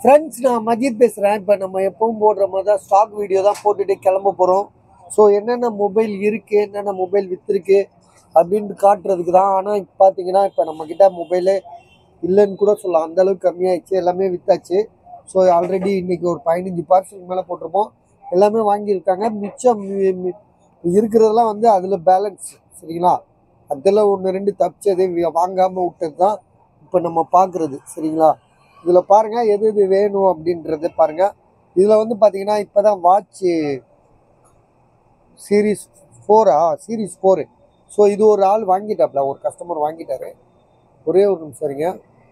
Friends நான் மஜித் பேசுகிறேன் இப்போ நம்ம எப்பவும் போடுற மாதிரி தான் ஸ்டாக் வீடியோ தான் போட்டுட்டு கிளம்ப போகிறோம் ஸோ என்னென்ன மொபைல் இருக்குது என்னென்ன மொபைல் விற்றுருக்கு அப்படின்ட்டு காட்டுறதுக்கு தான் ஆனால் இப்போ பார்த்தீங்கன்னா இப்போ நம்மக்கிட்ட மொபைலே இல்லைன்னு கூட சொல்லலாம் அந்த அளவுக்கு கம்மியாயிடுச்சு எல்லாமே விற்றாச்சு ஸோ ஆல்ரெடி இன்னைக்கு ஒரு பதினஞ்சு பார்சல் மேலே போட்டிருப்போம் எல்லாமே வாங்கியிருக்காங்க மிச்சம் மி- மி- இருக்கிறதெல்லாம் வந்து அதில் பேலன்ஸ் சரிங்களா அதில் ஒன்று ரெண்டு தப்பிச்சது வாங்காமல் விட்டது தான் இப்போ நம்ம பார்க்குறது சரிங்களா இதில் பாருங்கள் எது எது வேணும் அப்படின்றத பாருங்கள் இதில் வந்து பார்த்தீங்கன்னா இப்போ தான் வாட்ச்சு சீரீஸ் ஃபோரா சீரீஸ் ஃபோரு ஸோ இது ஒரு ஆள் வாங்கிட்டாப்ல ஒரு கஸ்டமர் வாங்கிட்டாரு ஒரே ஒரு நிமிஷம் இருங்க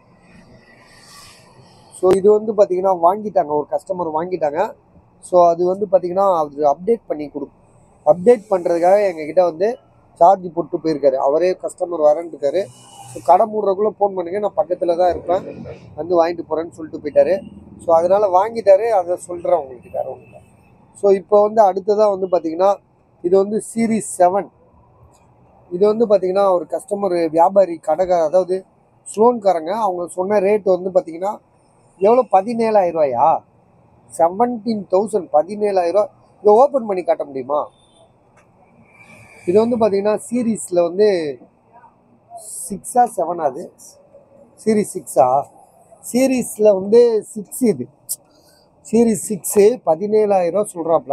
ஸோ இது வந்து பார்த்தீங்கன்னா வாங்கிட்டாங்க ஒரு கஸ்டமர் வாங்கிட்டாங்க ஸோ அது வந்து பார்த்தீங்கன்னா அது அப்டேட் பண்ணி கொடு அப்டேட் பண்ணுறதுக்காக எங்ககிட்ட வந்து சார்ஜ் போட்டு போயிருக்காரு அவரே கஸ்டமர் வரேன்ட்டுருக்காரு ஸோ கடை மூடுறதுக்குள்ளே ஃபோன் பண்ணுங்க நான் பக்கத்தில் தான் இருப்பேன் வந்து வாங்கிட்டு போகிறேன்னு சொல்லிட்டு போயிட்டாரு ஸோ அதனால் வாங்கிட்டாரு அதை சொல்கிறேன் உங்களுக்கு வேறு ஒன்றும் ஸோ இப்போ வந்து அடுத்ததாக வந்து பார்த்தீங்கன்னா இது வந்து சீரீஸ் செவன் இது வந்து பார்த்தீங்கன்னா ஒரு கஸ்டமர் வியாபாரி கடைக்கார அதாவது ஸ்லோன்காரங்க அவங்க சொன்ன ரேட் வந்து பார்த்தீங்கன்னா எவ்வளோ பதினேழாயிரம் ரூபாயா செவன்டீன் தௌசண்ட் பதினேழாயிரம் ரூபா இதை ஓப்பன் பண்ணி காட்ட முடியுமா இது வந்து பார்த்தீங்கன்னா சீரீஸில் வந்து சிக்ஸா செவனா அது சீரீஸ் சிக்ஸா சீரீஸில் வந்து சிக்ஸ் இது சீரீஸ் சிக்ஸு பதினேழாயிரம் ரூபா சொல்கிறாப்புல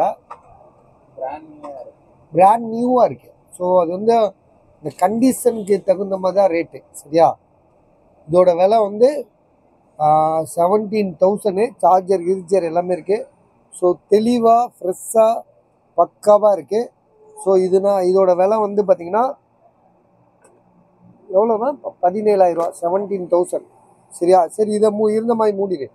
பிராண்ட் நியூவாக இருக்குது ஸோ அது வந்து இந்த கண்டிஷனுக்கு தகுந்த மாதிரி தான் ரேட்டு சரியா இதோட விலை வந்து செவன்டீன் தௌசண்டு சார்ஜர் கிரிச்சர் எல்லாமே இருக்குது ஸோ தெளிவாக ஃப்ரெஷ்ஷாக பக்காவாக இருக்குது ஸோ இதுனா இதோட விலை வந்து பார்த்தீங்கன்னா எவ்வளோனா பதினேழாயிரரூவா செவன்டீன் தௌசண்ட் சரியா சரி இதை மூ இருந்த மாதிரி மூடிடு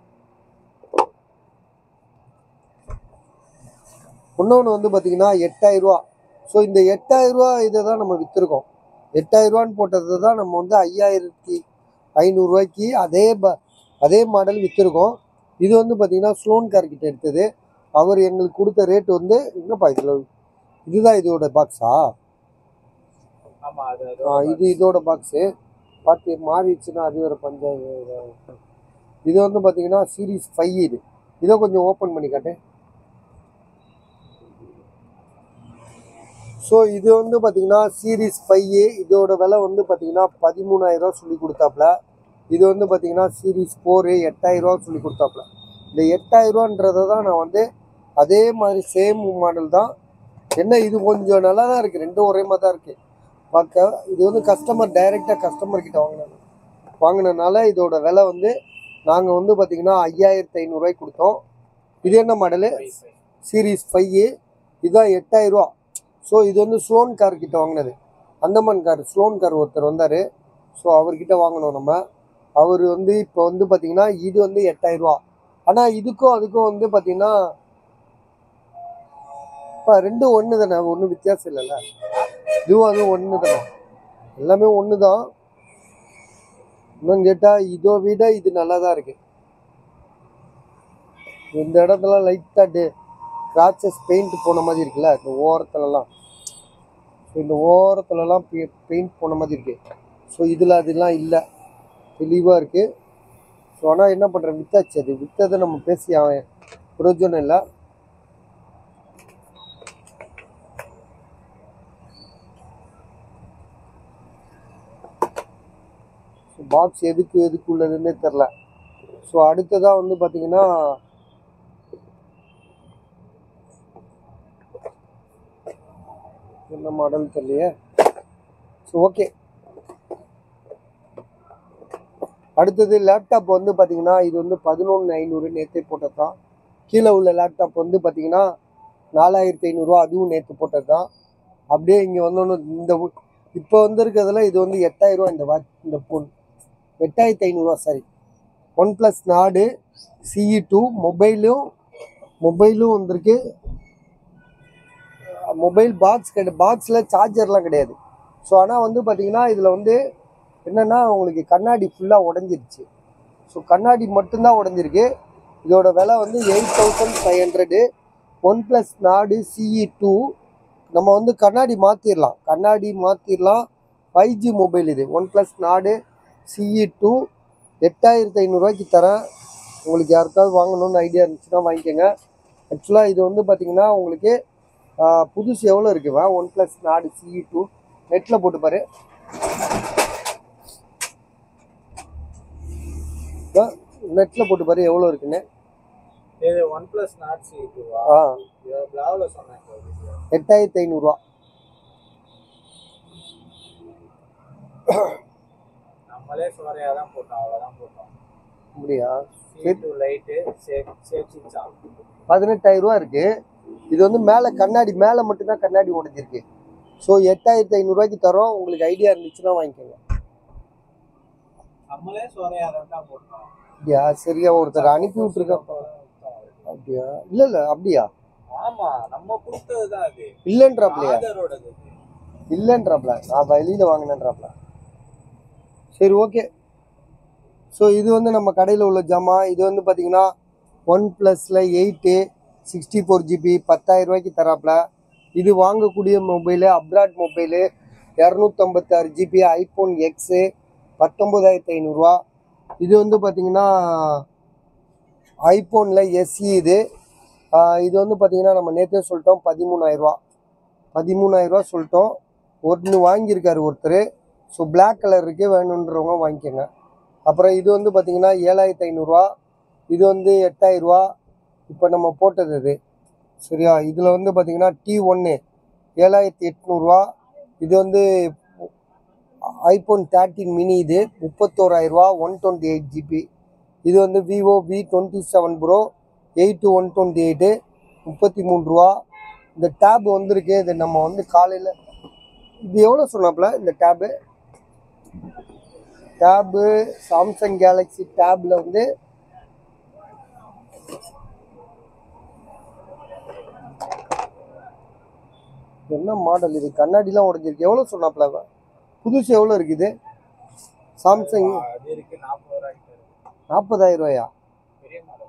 இன்னொன்று வந்து பார்த்தீங்கன்னா எட்டாயிரரூவா ஸோ இந்த எட்டாயிரரூவா இதை தான் நம்ம விற்றுருக்கோம் எட்டாயிரரூவான்னு போட்டது தான் நம்ம வந்து ஐயாயிரத்தி ஐநூறுரூவாய்க்கு அதே ப அதே மாடல் விற்றுருக்கோம் இது வந்து பார்த்தீங்கன்னா ஸ்லோன் கார்கிட்ட எடுத்தது அவர் எங்களுக்கு கொடுத்த ரேட் வந்து எங்கப்பா இதில் இதுதான் இதோட பாக்ஸா ஆமா அது அது ஆ, இது இதோட பாக்ஸு பார்த்து மாறிடுச்சுன்னா அது வேறு பஞ்சாயத்து இது வந்து பார்த்தீங்கன்னா சீரீஸ் ஃபைவ் இது இதை கொஞ்சம் ஓப்பன் பண்ணி காட்டு ஸோ இது வந்து பார்த்தீங்கன்னா சீரீஸ் ஃபைவ் இதோட விலை வந்து பார்த்தீங்கன்னா பதிமூணாயிரரூவா சொல்லி கொடுத்தாப்புல இது வந்து பார்த்தீங்கன்னா சீரீஸ் ஃபோரு எட்டாயிரரூவா சொல்லி கொடுத்தாப்புல இந்த எட்டாயிரரூவான்றதை தான் நான் வந்து அதே மாதிரி சேம் மாடல் தான் என்ன இது கொஞ்சம் நல்லா தான் இருக்குது ரெண்டும் ஒரே மாதிரி தான் இருக்குது பார்க்க இது வந்து கஸ்டமர் டைரெக்டாக கஸ்டமர் கிட்ட வாங்கினாங்க வாங்கினனால இதோட விலை வந்து நாங்கள் வந்து பார்த்தீங்கன்னா ஐயாயிரத்தி ஐநூறுரூவாய்க்கு கொடுத்தோம் இது என்ன மாடலு சீரீஸ் ஃபைவ் இதுதான் எட்டாயிரரூவா ஸோ இது வந்து ஸ்லோன் கார் கிட்ட வாங்கினது அந்தமான் கார் ஸ்லோன் கார் ஒருத்தர் வந்தார் ஸோ அவர்கிட்ட வாங்கினோம் நம்ம அவர் வந்து இப்போ வந்து பார்த்தீங்கன்னா இது வந்து எட்டாயிரரூவா ஆனால் இதுக்கும் அதுக்கும் வந்து பார்த்தீங்கன்னா இப்போ ரெண்டும் ஒன்று தானே ஒன்றும் வித்தியாசம் இல்லைல்ல இதுவும் அதுவும் ஒன்று தானே எல்லாமே ஒன்று தான் இன்னும் கேட்டால் இதோ விட இது நல்லா தான் இருக்கு இந்த இடத்துல லைட்டாக டே கிராச்சஸ் பெயிண்ட் போன மாதிரி இருக்குல்ல இந்த ஓரத்துலலாம் ஸோ இந்த ஓரத்துலலாம் பெயிண்ட் போன மாதிரி இருக்கு ஸோ இதில் அதெல்லாம் இல்லை தெளிவாக இருக்குது ஸோ ஆனால் என்ன பண்ணுறேன் வித்தாச்சு அது விற்றதை நம்ம பேசி அவன் பிரயோஜனம் இல்லை பாக்ஸ் எதுக்கு எதுக்கு உள்ளதுன்னே தெரில ஸோ அடுத்ததாக வந்து பார்த்தீங்கன்னா என்ன மாடல் தெரியலையே ஸோ ஓகே அடுத்தது லேப்டாப் வந்து பார்த்தீங்கன்னா இது வந்து பதினொன்று ஐநூறு நேற்றே போட்டது தான் கீழே உள்ள லேப்டாப் வந்து பார்த்தீங்கன்னா நாலாயிரத்தி ஐநூறுரூவா அதுவும் நேற்று போட்டது தான் அப்படியே இங்கே வந்தோன்னு இந்த இப்போ வந்திருக்கிறதுல இது வந்து எட்டாயிரரூவா இந்த வாட்ச் இந்த ஃபோன் எட்டாயிரத்தி ஐநூறுரூவா sorry one plus Nord CE two மொபைலும் மொபைலும் வந்திருக்கு மொபைல் பாக்ஸ் கிடையாது பாக்ஸில் சார்ஜர்லாம் கிடையாது ஸோ ஆனால் வந்து பார்த்தீங்கன்னா இதில் வந்து என்னென்னா உங்களுக்கு கண்ணாடி ஃபுல்லாக உடஞ்சிருச்சு ஸோ கண்ணாடி மட்டும்தான் உடஞ்சிருக்கு இதோட விலை வந்து eight thousand five hundred one plus Nord CE two நம்ம வந்து கண்ணாடி மாற்றிடலாம் கண்ணாடி மாற்றிடலாம் ஃபைவ் ஜி மொபைல் இது one plus Nord CE two எட்டாயிரத்தி ஐநூறுரூவாய்க்கு தரேன் உங்களுக்கு யாருக்காவது வாங்கணும்னு ஐடியா இருந்துச்சுன்னா வாங்கிக்கோங்க ஆக்சுவலாக இது வந்து பார்த்தீங்கன்னா உங்களுக்கு ஆஹ், புதுசு எவ்வளோ இருக்குவா one plus Nord C two நெட்டில் போட்டு பாரு நெட்டில் போட்டு பாரு எவ்வளோ இருக்குன்னு இது ஒன் பிளஸ் நாட் சி டூவா ஆ எவ்வளோ சொன்னாங்க எட்டாயிரத்தி ஐநூறுரூவா நம்மளே சுவரையா தான் போட்டோம் அவ்வளோதான் போட்டோம் அப்படியா சி டூ லைட்டு சேஃப்டிச்சா பதினெட்டாயிரம் ரூபா இருக்கு இது வந்து மேலே கண்ணாடி மேலே மட்டும்தான் கண்ணாடி உடைஞ்சிருக்கு ஸோ எட்டாயிரத்தி ஐநூறுரூவாய்க்கு தரோம் உங்களுக்கு ஐடியா இருந்துச்சுன்னா வாங்கிக்கோங்க நம்மளே சுவரையா தான் போட்டோம் அப்படியா சரியா ஒருத்தர் அனுப்பி விட்டுருக்கேன் அப்படியா இல்லை இல்லை அப்படியா ஆமா நம்ம கொடுத்தது தான் அது இல்லைன்றாப்லையா ஆதரோடது இல்லைன்றாப்ல நான் வெளியில் வாங்கினேன்றாப்ல சரி ஓகே ஸோ இது வந்து நம்ம கடையில் உள்ள ஜாமான் இது வந்து பார்த்தீங்கன்னா ஒன் ப்ளஸில் எயிட்டு சிக்ஸ்டி ஃபோர் ஜிபி ரூபாய்க்கு தராப்ல இது வாங்கக்கூடிய மொபைலு அப்ராட் மொபைலு இரநூத்தம்பத்தாறு ஜிபி ஐஃபோன் எக்ஸு பத்தொம்போதாயிரத்தி ஐநூறுரூவா இது வந்து பார்த்தீங்கன்னா ஐஃபோனில் எஸ்இ இது ஆஹ் இது வந்து பார்த்தீங்கன்னா நம்ம நேற்றே சொல்லிட்டோம் பதிமூணாயிரரூவா பதிமூணாயிரரூவா சொல்லிட்டோம் ஒன்று வாங்கியிருக்காரு ஒருத்தர் ஸோ Black கலர் இருக்கு வேணுன்றவங்க வாங்கிக்கோங்க அப்புறம் இது வந்து பார்த்தீங்கன்னா ஏழாயிரத்தி ஐநூறுரூவா இது வந்து எட்டாயிரரூவா இப்போ நம்ம போட்டது இது சரியா இதில் வந்து பார்த்தீங்கன்னா டி ஒன்று ஏழாயிரத்தி எட்நூறுரூவா இது வந்து ஐஃபோன் தேர்ட்டின் மினி இது முப்பத்தோராயிரரூவா ஒன் டுவெண்ட்டி எயிட் ஜிபி இது வந்து Vivo V twenty seven pro eight one twenty eight முப்பத்தி மூணு ரூபா இந்த டேப் வந்திருக்கு இது நம்ம வந்து காலையில் இது எவ்வளோ சொன்னாப்புல இந்த டேபு டேபு சாம்சங் கேலக்ஸி டேப்ல வந்து என்ன மாடல் இது கண்ணாடிலாம் உடைஞ்சிருக்கு எவ்வளோ சொன்னாப்புல அவன்? புதுசு எவ்வளோ இருக்குது சாம்சங் அது இருக்கு நாற்பது ரூபாய்க்கு இருக்கு. நாற்பதாயிரம் ரூபாயா பெரிய மாடல்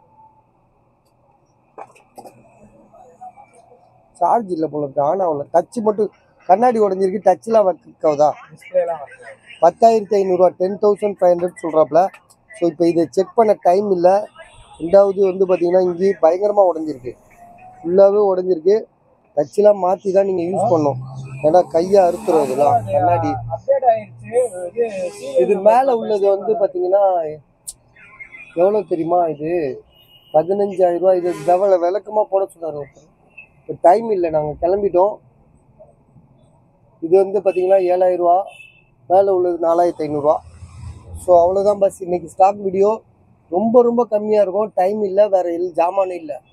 சார்ஜ் இல்லை போல இருக்கு ஆன் ஆகல டச் மட்டும் கண்ணாடி உடஞ்சிருக்கு டச்லாம் வைக்காதா டிஸ்பிளேலாம் வருது பத்தாயிரத்தி ஐநூறுரூவா டென் தௌசண்ட் ஃபைவ் ஹண்ட்ரட் சொல்கிறாப்புல ஸோ இப்போ இதை செக் பண்ண டைம் இல்லை ரெண்டாவது வந்து பார்த்தீங்கன்னா இங்கேயும் பயங்கரமாக உடஞ்சிருக்கு ஃபுல்லாகவே உடஞ்சிருக்கு டச்செலாம் மாற்றி தான் நீங்கள் யூஸ் பண்ணணும் ஏன்னா கையை அறுத்துரும் இதெல்லாம் கண்ணாடி அப்டேட் ஆயிருச்சு இது serial இது மேலே உள்ளது வந்து பார்த்தீங்கன்னா எவ்வளோ தெரியுமா இது பதினஞ்சாயிரம் ரூபாய் இது தவளை விளக்கமாக போட சொன்னார் ஒருத்தர் இப்போ டைம் இல்லை நாங்கள் கிளம்பிட்டோம் இது வந்து பார்த்தீங்கன்னா ஏழாயிரம் ரூபா மேலே உள்ளது நாலாயிரத்தி ஐநூறுரூவா ஸோ அவ்வளோதான் பஸ் இன்னைக்கு ஸ்டாக் வீடியோ ரொம்ப ரொம்ப கம்மியாக இருக்கும் டைம் இல்லை வேறு எல் ஜாமானே இல்லை